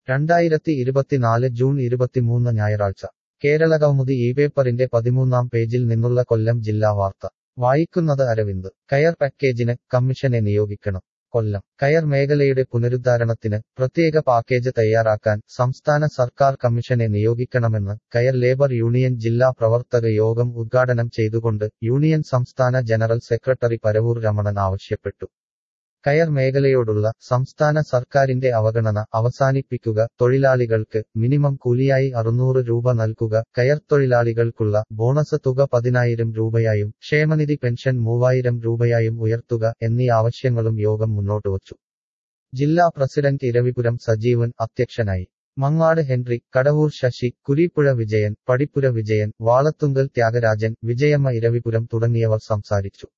രണ്ടായിരത്തി ഇരുപത്തിനാല് ജൂൺ ഇരുപത്തിമൂന്ന് ഞായറാഴ്ച കേരള കൗമുദി ഈ പേപ്പറിന്റെ പതിമൂന്നാം പേജിൽ നിന്നുള്ള കൊല്ലം ജില്ലാ വാർത്ത വായിക്കുന്നത് അരവിന്ദ് കയർ പാക്കേജിന് കമ്മീഷനെ നിയോഗിക്കണം കൊല്ലം കയർ മേഖലയുടെ പുനരുദ്ധാരണത്തിന് പ്രത്യേക പാക്കേജ് തയ്യാറാക്കാൻ സംസ്ഥാന സർക്കാർ കമ്മീഷനെ നിയോഗിക്കണമെന്ന് കയർ ലേബർ യൂണിയൻ ജില്ലാ പ്രവർത്തക യോഗം ഉദ്ഘാടനം ചെയ്തുകൊണ്ട് യൂണിയൻ സംസ്ഥാന ജനറൽ സെക്രട്ടറി പരവൂർ രമണൻ ആവശ്യപ്പെട്ടു കയർ മേഖലയോടുള്ള സംസ്ഥാന സർക്കാരിന്റെ അവഗണന അവസാനിപ്പിക്കുക തൊഴിലാളികൾക്ക് മിനിമം കൂലിയായി അറുന്നൂറ് രൂപ നൽകുക കയർ തൊഴിലാളികൾക്കുള്ള ബോണസ് തുക പതിനായിരം രൂപയായും ക്ഷേമനിധി പെൻഷൻ മൂവായിരം രൂപയായും ഉയർത്തുക എന്നീ ആവശ്യങ്ങളും യോഗം മുന്നോട്ടുവച്ചു ജില്ലാ പ്രസിഡന്റ് ഇരവിപുരം സജീവൻ അധ്യക്ഷനായി മങ്ങാട് ഹെൻറി കടവൂർ ശശി കുരീപ്പുഴ വിജയൻ പടിപ്പുര വിജയൻ വാളത്തുങ്കൽ ത്യാഗരാജൻ വിജയമ്മ ഇരവിപുരം തുടങ്ങിയവർ സംസാരിച്ചു